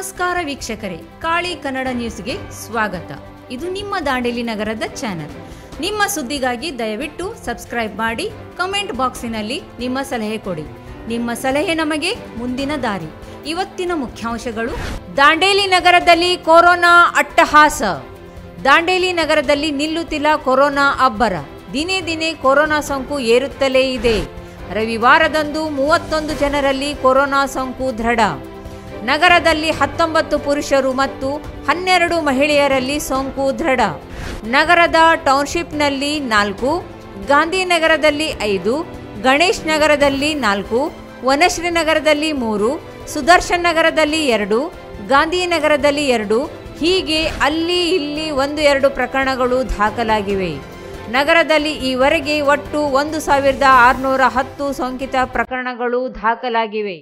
ನಮಸ್ಕಾರ ವೀಕ್ಷಕರೇ ಕಾಳಿ ಕನ್ನಡ ನ್ಯೂಸ್ಗೆ ಸ್ವಾಗತ ಇದು ನಿಮ್ಮ ದಾಂಡೇಲಿ ನಗರದ ಚಾನಲ್ ನಿಮ್ಮ ಸುದ್ದಿಗಾಗಿ ದಯವಿಟ್ಟು ಸಬ್ಸ್ಕ್ರೈಬ್ ಮಾಡಿ ಕಮೆಂಟ್ ಬಾಕ್ಸಿನಲ್ಲಿ ನಿಮ್ಮ ಸಲಹೆ ಕೊಡಿ ನಿಮ್ಮ ಸಲಹೆ ನಮಗೆ ಮುಂದಿನ ದಾರಿ ಇವತ್ತಿನ ಮುಖ್ಯಾಂಶಗಳು ದಾಂಡೇಲಿ ನಗರದಲ್ಲಿ ಕೊರೋನಾ ಅಟ್ಟಹಾಸ ದಾಂಡೇಲಿ ನಗರದಲ್ಲಿ ನಿಲ್ಲುತ್ತಿಲ್ಲ ಕೊರೋನಾ ಅಬ್ಬರ ದಿನೇ ದಿನೇ ಕೊರೋನಾ ಸೋಂಕು ಏರುತ್ತಲೇ ಇದೆ ರವಿವಾರದಂದು ಮೂವತ್ತೊಂದು ಜನರಲ್ಲಿ ಕೊರೋನಾ ಸೋಂಕು ದೃಢ ನಗರದಲ್ಲಿ ಹತ್ತೊಂಬತ್ತು ಪುರುಷರು ಮತ್ತು ಹನ್ನೆರಡು ಮಹಿಳೆಯರಲ್ಲಿ ಸೋಂಕು ದೃಢ ನಗರದ ಟೌನ್ಶಿಪ್ನಲ್ಲಿ ನಾಲ್ಕು ಗಾಂಧಿನಗರದಲ್ಲಿ ಐದು ಗಣೇಶ್ ನಗರದಲ್ಲಿ ನಾಲ್ಕು ವನಶ್ರೀ ನಗರದಲ್ಲಿ ಮೂರು ಸುದರ್ಶನ್ ನಗರದಲ್ಲಿ ಎರಡು ಗಾಂಧಿನಗರದಲ್ಲಿ ಎರಡು ಹೀಗೆ ಅಲ್ಲಿ ಇಲ್ಲಿ ಒಂದು ಎರಡು ಪ್ರಕರಣಗಳು ದಾಖಲಾಗಿವೆ ನಗರದಲ್ಲಿ ಈವರೆಗೆ ಒಟ್ಟು ಒಂದು ಸಾವಿರದ ಆರುನೂರ ಹತ್ತು ಸೋಂಕಿತ ಪ್ರಕರಣಗಳು ದಾಖಲಾಗಿವೆ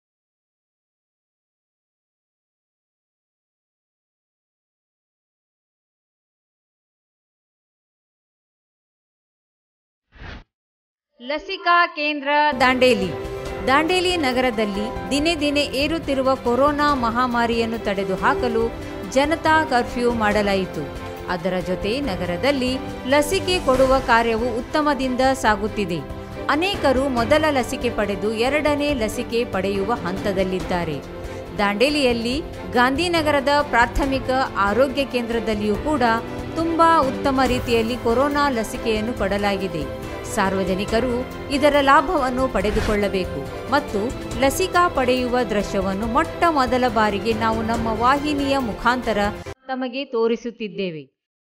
ಲಸಿಕಾ ಕೇಂದ್ರ ದಾಂಡೇಲಿ ದಾಂಡೇಲಿ ನಗರದಲ್ಲಿ ದಿನೇ ದಿನೇ ಏರುತ್ತಿರುವ ಕೊರೋನಾ ಮಹಾಮಾರಿಯನ್ನು ತಡೆದುಹಾಕಲು ಜನತಾ ಕರ್ಫ್ಯೂ ಮಾಡಲಾಯಿತು ಅದರ ಜೊತೆ ನಗರದಲ್ಲಿ ಲಸಿಕೆ ಕೊಡುವ ಕಾರ್ಯವು ಉತ್ತಮದಿಂದ ಸಾಗುತ್ತಿದೆ ಅನೇಕರು ಮೊದಲ ಲಸಿಕೆ ಪಡೆದು ಎರಡನೇ ಲಸಿಕೆ ಪಡೆಯುವ ಹಂತದಲ್ಲಿದ್ದಾರೆ ದಾಂಡೇಲಿಯಲ್ಲಿ ಗಾಂಧಿನಗರದ ಪ್ರಾಥಮಿಕ ಆರೋಗ್ಯ ಕೇಂದ್ರದಲ್ಲಿಯೂ ಕೂಡ ತುಂಬಾ ಉತ್ತಮ ರೀತಿಯಲ್ಲಿ ಕೊರೋನಾ ಲಸಿಕೆಯನ್ನು ಕೊಡಲಾಗಿದೆ ಸಾರ್ವಜನಿಕರು ಇದರ ಲಾಭವನ್ನು ಪಡೆದುಕೊಳ್ಳಬೇಕು ಮತ್ತು ಲಸಿಕಾ ಪಡೆಯುವ ದೃಶ್ಯವನ್ನು ಮೊಟ್ಟ ಮೊದಲ ಬಾರಿಗೆ ನಾವು ನಮ್ಮ ವಾಹಿನಿಯ ಮುಖಾಂತರ ತಮಗೆ ತೋರಿಸುತ್ತಿದ್ದೇವೆ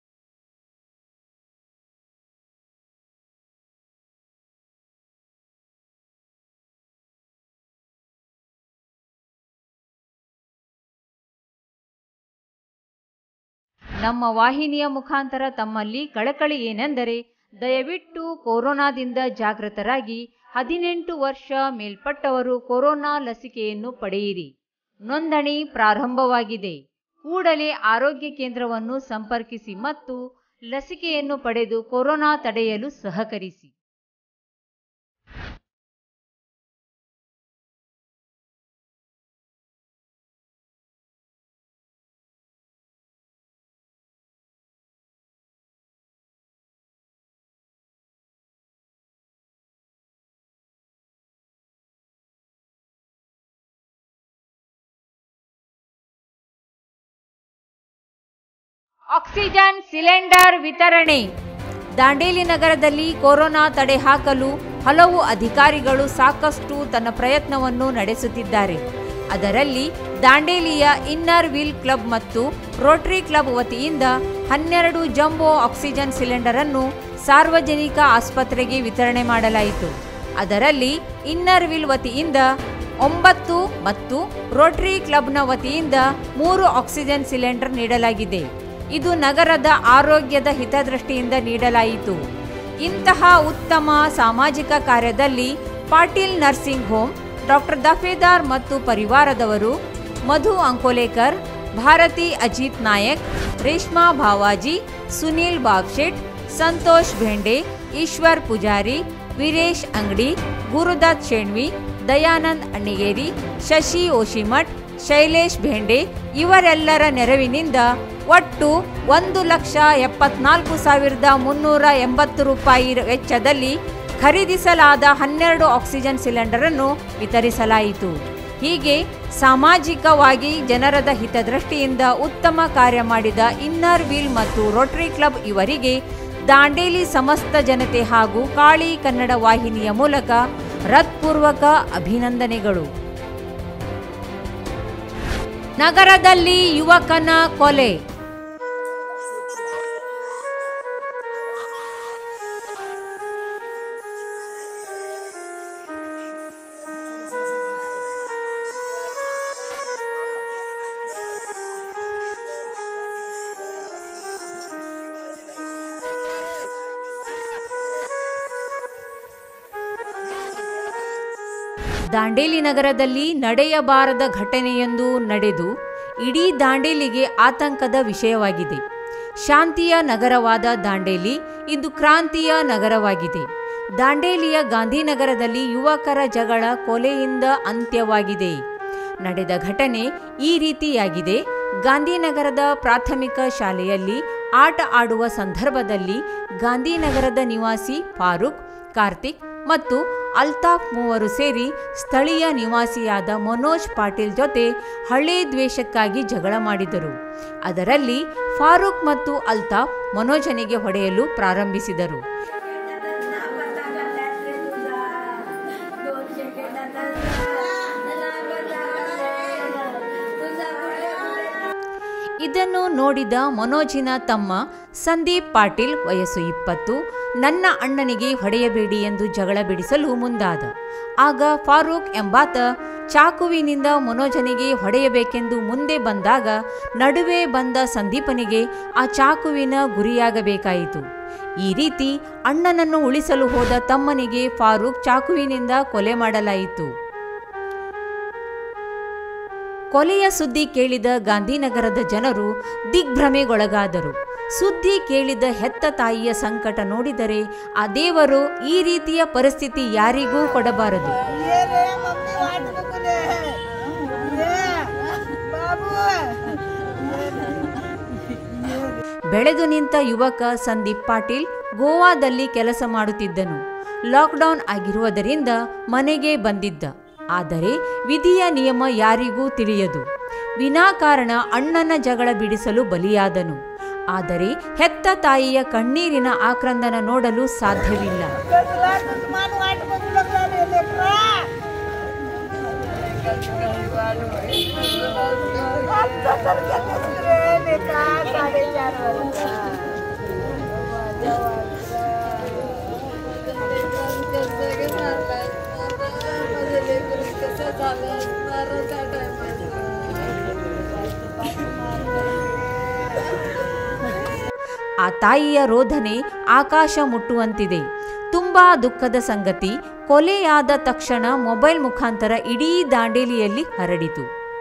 ನಮ್ಮ ವಾಹಿನಿಯ ಮುಖಾಂತರ ತಮ್ಮಲ್ಲಿ ಕಳಕಳಿ ಏನೆಂದರೆ ದಯವಿಟ್ಟು ಕೊರೋನಾದಿಂದ ಜಾಗೃತರಾಗಿ ಹದಿನೆಂಟು ವರ್ಷ ಮೇಲ್ಪಟ್ಟವರು ಕೊರೋನಾ ಲಸಿಕೆಯನ್ನು ಪಡೆಯಿರಿ ನೋಂದಣಿ ಪ್ರಾರಂಭವಾಗಿದೆ ಕೂಡಲೇ ಆರೋಗ್ಯ ಕೇಂದ್ರವನ್ನು ಸಂಪರ್ಕಿಸಿ ಮತ್ತು ಲಸಿಕೆಯನ್ನು ಪಡೆದು ಕೊರೋನಾ ತಡೆಯಲು ಸಹಕರಿಸಿ ಆಕ್ಸಿಜನ್ ಸಿಲಿಂಡರ್ ವಿತರಣೆ ದಾಂಡೇಲಿ ನಗರದಲ್ಲಿ ಕೊರೋನಾ ತಡೆ ಹಾಕಲು ಹಲವು ಅಧಿಕಾರಿಗಳು ಸಾಕಷ್ಟು ತನ್ನ ಪ್ರಯತ್ನವನ್ನು ನಡೆಸುತ್ತಿದ್ದಾರೆ ಅದರಲ್ಲಿ ದಾಂಡೇಲಿಯ ಇನ್ನರ್ ವೀಲ್ ಕ್ಲಬ್ ಮತ್ತು ರೋಟರಿ ಕ್ಲಬ್ ವತಿಯಿಂದ ಹನ್ನೆರಡು ಜಂಬೋ ಆಕ್ಸಿಜನ್ ಸಿಲಿಂಡರ್ ಅನ್ನು ಸಾರ್ವಜನಿಕ ಆಸ್ಪತ್ರೆಗೆ ವಿತರಣೆ ಮಾಡಲಾಯಿತು ಅದರಲ್ಲಿ ಇನ್ನರ್ ವೀಲ್ ವತಿಯಿಂದ ಒಂಬತ್ತು ಮತ್ತು ರೋಟರಿ ಕ್ಲಬ್ನ ವತಿಯಿಂದ ಮೂರು ಆಕ್ಸಿಜನ್ ಸಿಲಿಂಡರ್ ನೀಡಲಾಗಿದೆ ಇದು ನಗರದ ಆರೋಗ್ಯದ ಹಿತದೃಷ್ಟಿಯಿಂದ ನೀಡಲಾಯಿತು ಇಂತಹ ಉತ್ತಮ ಸಾಮಾಜಿಕ ಕಾರ್ಯದಲ್ಲಿ Patil nursing home doctor Dafedar ಮತ್ತು ಪರಿವಾರದವರು ಮಧು ಅಂಕೋಲೇಕರ್ ಭಾರತಿ ಅಜಿತ್ ನಾಯಕ್ ರೇಷ್ಮಾ ಭಾವಾಜಿ ಸುನೀಲ್ ಬಾಬ್ಶೆಟ್ ಸಂತೋಷ್ ಭೆಂಡೆ ಈಶ್ವರ್ ಪೂಜಾರಿ ವೀರೇಶ್ ಅಂಗಡಿ ಗುರುದತ್ ಶೇಣ್ವಿ ದಯಾನಂದ್ ಅಣ್ಣಿಗೇರಿ ಶಶಿ ಓಶಿಮಠ್ ಶೈಲೇಶ್ ಭೇಂಡೆ ಇವರೆಲ್ಲರ ನೆರವಿನಿಂದ ಒಟ್ಟು ಒಂದು ಲಕ್ಷ ಎಪ್ಪತ್ನಾಲ್ಕು ಸಾವಿರದ ಮುನ್ನೂರ ಎಂಬತ್ತು ರೂಪಾಯಿ ವೆಚ್ಚದಲ್ಲಿ ಖರೀದಿಸಲಾದ ಹನ್ನೆರಡು ಆಕ್ಸಿಜನ್ ಸಿಲಿಂಡರ್ ಅನ್ನು ವಿತರಿಸಲಾಯಿತು ಹೀಗೆ ಸಾಮಾಜಿಕವಾಗಿ ಜನರದ ಹಿತದೃಷ್ಟಿಯಿಂದ ಉತ್ತಮ ಕಾರ್ಯ ಮಾಡಿದ ಇನ್ನರ್ ವೀಲ್ ಮತ್ತು ರೋಟರಿ ಕ್ಲಬ್ ಇವರಿಗೆ ದಾಂಡೇಲಿ ಸಮಸ್ತ ಜನತೆ ಹಾಗೂ ಕಾಳಿ ಕನ್ನಡ ವಾಹಿನಿಯ ಮೂಲಕ ಹೃತ್ಪೂರ್ವಕ ಅಭಿನಂದನೆಗಳು ನಗರದಲ್ಲಿ ಯುವಕನ ಕೊಲೆ ದಾಂಡೇಲಿ ನಗರದಲ್ಲಿ ನಡೆಯಬಾರದ ಘಟನೆಯೊಂದು ನಡೆದು ಇಡೀ ದಾಂಡೇಲಿಗೆ ಆತಂಕದ ವಿಷಯವಾಗಿದೆ ಶಾಂತಿಯ ನಗರವಾದ ದಾಂಡೇಲಿ ಇಂದು ಕ್ರಾಂತಿಯ ನಗರವಾಗಿದೆ ದಾಂಡೇಲಿಯ ಗಾಂಧಿನಗರದಲ್ಲಿ ಯುವಕರ ಜಗಳ ಕೊಲೆಯಿಂದ ಅಂತ್ಯವಾಗಿದೆ ನಡೆದ ಘಟನೆ ಈ ರೀತಿಯಾಗಿದೆ ಗಾಂಧಿನಗರದ ಪ್ರಾಥಮಿಕ ಶಾಲೆಯಲ್ಲಿ ಆಟ ಆಡುವ ಸಂದರ್ಭದಲ್ಲಿ ಗಾಂಧಿನಗರದ ನಿವಾಸಿ ಫಾರೂಕ್ ಕಾರ್ತಿಕ್ ಮತ್ತು ಅಲ್ತಾಫ್ ಮೂವರು ಸೇರಿ ಸ್ಥಳೀಯ ನಿವಾಸಿಯಾದ ಮನೋಜ್ ಪಾಟೀಲ್ ಜೊತೆ ಹಳೆ ದ್ವೇಷಕ್ಕಾಗಿ ಜಗಳ ಮಾಡಿದರು ಅದರಲ್ಲಿ ಫಾರೂಕ್ ಮತ್ತು ಅಲ್ತಾಫ್ ಮನೋಜನಿಗೆ ಹೊಡೆಯಲು ಪ್ರಾರಂಭಿಸಿದರು ಇದನ್ನು ನೋಡಿದ ಮನೋಜಿನ ತಮ್ಮ ಸಂದೀಪ್ ಪಾಟೀಲ್ ವಯಸ್ಸು ಇಪ್ಪತ್ತು ನನ್ನ ಅಣ್ಣನಿಗೆ ಹೊಡೆಯಬೇಡಿ ಎಂದು ಜಗಳ ಬಿಡಿಸಲು ಮುಂದಾದ ಆಗ ಫಾರೂಕ್ ಎಂಬಾತ ಚಾಕುವಿನಿಂದ ಮನೋಜನಿಗೆ ಹೊಡೆಯಬೇಕೆಂದು ಮುಂದೆ ಬಂದಾಗ ನಡುವೆ ಬಂದ ಸಂದೀಪನಿಗೆ ಆ ಚಾಕುವಿನ ಗುರಿಯಾಗಬೇಕಾಯಿತು ಈ ರೀತಿ ಅಣ್ಣನನ್ನು ಉಳಿಸಲು ಹೋದ ತಮ್ಮನಿಗೆ ಫಾರೂಕ್ ಚಾಕುವಿನಿಂದ ಕೊಲೆ ಮಾಡಲಾಯಿತು ಕೊಲೆಯ ಸುದ್ದಿ ಕೇಳಿದ ಗಾಂಧಿನಗರದ ಜನರು ದಿಗ್ಭ್ರಮೆಗೊಳಗಾದರು ಸುದ್ದಿ ಕೇಳಿದ ಹೆತ್ತ ತಾಯಿಯ ಸಂಕಟ ನೋಡಿದರೆ ಆ ದೇವರು ಈ ರೀತಿಯ ಪರಿಸ್ಥಿತಿ ಯಾರಿಗೂ ಕೊಡಬಾರದು ये रे मम्मी वाट बघूले ये बाबू ಬೆಳೆದು ನಿಂತ ಯುವಕ ಸಂದೀಪ್ ಪಾಟೀಲ್ ಗೋವಾದಲ್ಲಿ ಕೆಲಸ ಮಾಡುತ್ತಿದ್ದನು ಲಾಕ್ಡೌನ್ ಆಗಿರುವುದರಿಂದ ಮನೆಗೆ ಬಂದಿದ್ದ ಆದರೆ ವಿಧಿಯ ನಿಯಮ ಯಾರಿಗೂ ತಿಳಿಯದು ವಿನಾಕಾರಣ ಅಣ್ಣನ ಜಗಳ ಬಿಡಿಸಲು ಬಲಿಯಾದನು ಆದರೆ ಹೆತ್ತ ತಾಯಿಯ ಕಣ್ಣೀರಿನ ಆಕ್ರಂದನ ನೋಡಲು ಸಾಧ್ಯವಿಲ್ಲ कसला दुश्मन वाट बघू लागला रे लेकरा आत्ता तर गेलीस रे लेका साडेचार वाजता माझ्या ಆ ತಾಯಿಯ ರೋಧನೆ ಆಕಾಶ ಮುಟ್ಟುವಂತಿದೆ ತುಂಬಾ ದುಃಖದ ಸಂಗತಿ ಕೊಲೆಯಾದ ತಕ್ಷಣ ಮೊಬೈಲ್ ಮುಖಾಂತರ ಇಡೀ ದಾಂಡೇಲಿಯಲ್ಲಿ ಹರಡಿತು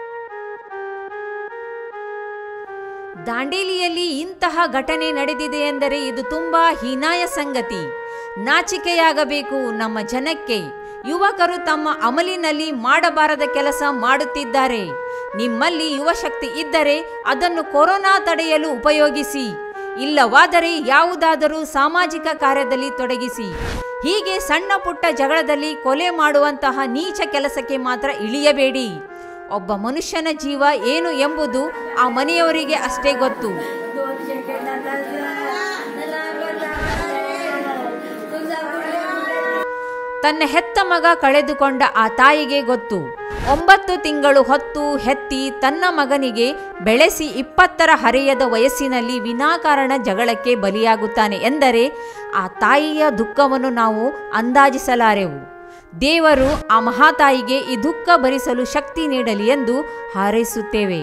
ದಾಂಡೇಲಿಯಲ್ಲಿ ಇಂತಹ ಘಟನೆ ನಡೆದಿದೆ ಎಂದರೆ ಇದು ತುಂಬಾ ಹೀನಾಯ ಸಂಗತಿ ನಾಚಿಕೆಯಾಗಬೇಕು ನಮ್ಮ ಜನಕ್ಕೆ ಯುವಕರು ತಮ್ಮ ಅಮಲಿನಲ್ಲಿ ಮಾಡಬಾರದ ಕೆಲಸ ಮಾಡುತ್ತಿದ್ದಾರೆ ನಿಮ್ಮಲ್ಲಿ ಯುವಶಕ್ತಿ ಇದ್ದರೆ ಅದನ್ನು ಕೊರೋನಾ ತಡೆಯಲು ಉಪಯೋಗಿಸಿ ಇಲ್ಲವಾದರೆ ಯಾವುದಾದರೂ ಸಾಮಾಜಿಕ ಕಾರ್ಯದಲ್ಲಿ ತೊಡಗಿಸಿ ಹೀಗೆ ಸಣ್ಣ ಪುಟ್ಟ ಜಗಳದಲ್ಲಿ ಕೊಲೆ ಮಾಡುವಂತಹ ನೀಚ ಕೆಲಸಕ್ಕೆ ಮಾತ್ರ ಇಳಿಯಬೇಡಿ ಒಬ್ಬ ಮನುಷ್ಯನ ಜೀವ ಏನು ಎಂಬುದು ಆ ಮನೆಯವರಿಗೆ ಅಷ್ಟೇ ಗೊತ್ತು ತನ್ನ ಹೆತ್ತ ಮಗ ಕಳೆದುಕೊಂಡ ಆ ತಾಯಿಗೆ ಗೊತ್ತು ಒಂಬತ್ತು ತಿಂಗಳು ಹೊತ್ತು ಹೆತ್ತಿ ತನ್ನ ಮಗನಿಗೆ ಬೆಳೆಸಿ ಇಪ್ಪತ್ತರ ಹರೆಯದ ವಯಸ್ಸಿನಲ್ಲಿ ವಿನಾಕಾರಣ ಜಗಳಕ್ಕೆ ಬಲಿಯಾಗುತ್ತಾನೆ ಎಂದರೆ ಆ ತಾಯಿಯ ದುಃಖವನ್ನು ನಾವು ಅಂದಾಜಿಸಲಾರೆವು ದೇವರು ಆ ಮಹಾತಾಯಿಗೆ ಈ ದುಃಖ ಭರಿಸಲು ಶಕ್ತಿ ನೀಡಲಿ ಎಂದು ಹಾರೈಸುತ್ತೇವೆ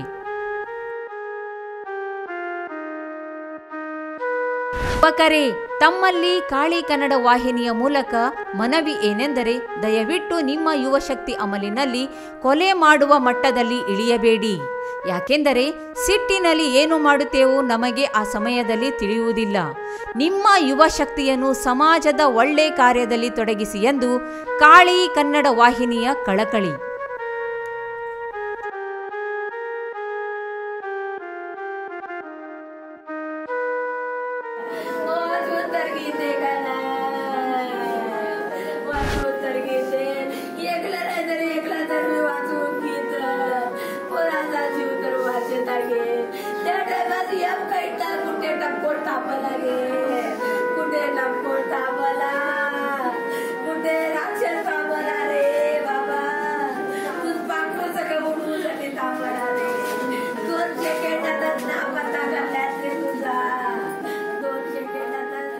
ಯುವಕರೇ ತಮ್ಮಲ್ಲಿ ಕಾಳಿ ಕನ್ನಡ ವಾಹಿನಿಯ ಮೂಲಕ ಮನವಿ ಏನೆಂದರೆ ದಯವಿಟ್ಟು ನಿಮ್ಮ ಯುವಶಕ್ತಿ ಅಮಲಿನಲ್ಲಿ ಕೊಲೆ ಮಾಡುವ ಮಟ್ಟದಲ್ಲಿ ಇಳಿಯಬೇಡಿ ಯಾಕೆಂದರೆ ಸಿಟ್ಟಿನಲ್ಲಿ ಏನು ಮಾಡುತ್ತೇವೋ ನಮಗೆ ಆ ಸಮಯದಲ್ಲಿ ತಿಳಿಯುವುದಿಲ್ಲ ನಿಮ್ಮ ಯುವ ಶಕ್ತಿಯನ್ನು ಸಮಾಜದ ಒಳ್ಳೆ ಕಾರ್ಯದಲ್ಲಿ ತೊಡಗಿಸಿ ಎಂದು ಕಾಳಿ ಕನ್ನಡ ವಾಹಿನಿಯ ಕಳಕಳಿ वाचून तर घेते का वाचून तर घेते एकला नाही तर एकला तर मी वाचून घेत पोराचा जीव तर वाचे तागे त्या टायमात या कैटा कुठे टप्पो तापला गे कुठे टप्पो तापला कुठे राक्षस तापला रे बाबा तू पाकू सगळं उडवूसाठी तापला रे दोन सेकंदातच ना पत्ता करल्यात रे तुझा दोन सेकंदातच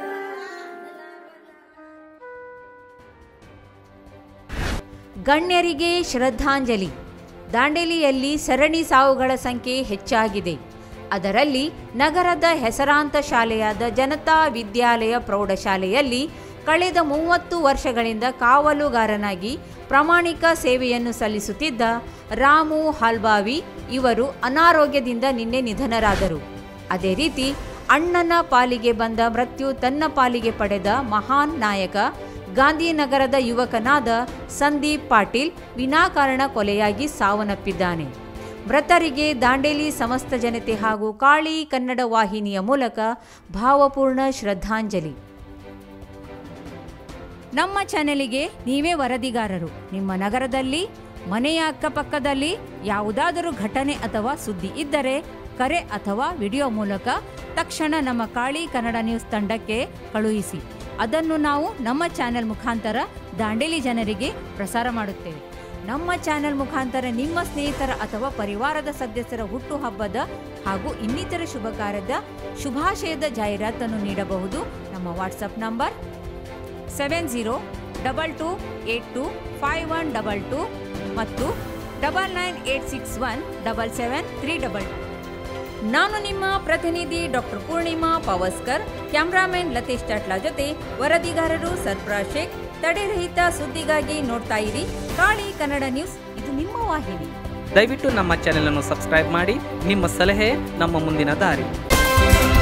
ಗಣ್ಯರಿಗೆ ಶ್ರದ್ಧಾಂಜಲಿ ದಾಂಡೇಲಿಯಲ್ಲಿ ಸರಣಿ ಸಾವುಗಳ ಸಂಖ್ಯೆ ಹೆಚ್ಚಾಗಿದೆ ಅದರಲ್ಲಿ ನಗರದ ಹೆಸರಾಂತ ಶಾಲೆಯಾದ ಜನತಾ ವಿದ್ಯಾಲಯ ಪ್ರೌಢಶಾಲೆಯಲ್ಲಿ ಕಳೆದ ಮೂವತ್ತು ವರ್ಷಗಳಿಂದ ಕಾವಲುಗಾರನಾಗಿ ಪ್ರಾಮಾಣಿಕ ಸೇವೆಯನ್ನು ಸಲ್ಲಿಸುತ್ತಿದ್ದ ರಾಮು ಹಾಲ್ಬಾವಿ ಇವರು ಅನಾರೋಗ್ಯದಿಂದ ನಿನ್ನೆ ನಿಧನರಾದರು ಅದೇ ರೀತಿ ಅಣ್ಣನ ಪಾಲಿಗೆ ಬಂದ ಮೃತ್ಯು ತನ್ನ ಪಾಲಿಗೆ ಪಡೆದ ಮಹಾನ್ ನಾಯಕ ಗಾಂಧಿನಗರದ ಯುವಕನಾದ ಸಂದೀಪ್ ಪಾಟೀಲ್ ವಿನಾಕಾರಣ ಕೊಲೆಯಾಗಿ ಸಾವನ್ನಪ್ಪಿದ್ದಾನೆ ಮೃತರಿಗೆ ದಾಂಡೇಲಿ ಸಮಸ್ತ ಜನತೆ ಹಾಗೂ ಕಾಳಿ ಕನ್ನಡ ವಾಹಿನಿಯ ಮೂಲಕ ಭಾವಪೂರ್ಣ ಶ್ರದ್ಧಾಂಜಲಿ ನಮ್ಮ ಚಾನೆಲಿಗೆ ನೀವೇ ವರದಿಗಾರರು ನಿಮ್ಮ ನಗರದಲ್ಲಿ ಮನೆಯ ಅಕ್ಕಪಕ್ಕದಲ್ಲಿ ಯಾವುದಾದರೂ ಘಟನೆ ಅಥವಾ ಸುದ್ದಿ ಇದ್ದರೆ ಕರೆ ಅಥವಾ ವಿಡಿಯೋ ಮೂಲಕ ತಕ್ಷಣ ನಮ್ಮ ಕಾಳಿ ಕನ್ನಡ ನ್ಯೂಸ್ ತಂಡಕ್ಕೆ ಕಳುಹಿಸಿ ಅದನ್ನು ನಾವು ನಮ್ಮ ಚಾನೆಲ್ ಮುಖಾಂತರ ದಾಂಡೇಲಿ ಜನರಿಗೆ ಪ್ರಸಾರ ಮಾಡುತ್ತೇವೆ ನಮ್ಮ ಚಾನೆಲ್ ಮುಖಾಂತರ ನಿಮ್ಮ ಸ್ನೇಹಿತರ ಅಥವಾ ಪರಿವಾರದ ಸದಸ್ಯರ ಹುಟ್ಟುಹಬ್ಬದ ಹಾಗೂ ಇನ್ನಿತರ ಶುಭ ಕಾರ್ಯದ ಶುಭಾಶಯದ ಜಾಹೀರಾತನ್ನು ನೀಡಬಹುದು ನಮ್ಮ WhatsApp number seven zero double two eight two five one double two ಮತ್ತು double nine eight six one double seven three double two ನಾನು ನಿಮ್ಮ ಪ್ರತಿನಿಧಿ ಡಾಕ್ಟರ್ ಪೂರ್ಣಿಮಾ ಪವಸ್ಕರ್ ಕ್ಯಾಮ್ರಾಮನ್ ಲತೇಶ್ ಚಾಟ್ಲಾ ಜೊತೆ ವರದಿಗಾರರು ಸರ್ಫರಾಜ್ ಶೇಖ್ ತಡೆರಹಿತ ಸುದ್ದಿಗಾಗಿ ನೋಡ್ತಾ ಇರಿ ಕಾಳಿ ಕನ್ನಡ ನ್ಯೂಸ್ ಇದು ನಿಮ್ಮ ವಾಹಿನಿ ದಯವಿಟ್ಟು ನಮ್ಮ ಚಾನೆಲ್ ಅನ್ನು ಸಬ್ಸ್ಕ್ರೈಬ್ ಮಾಡಿ ನಿಮ್ಮ ಸಲಹೆ ನಮ್ಮ ಮುಂದಿನ ದಾರಿ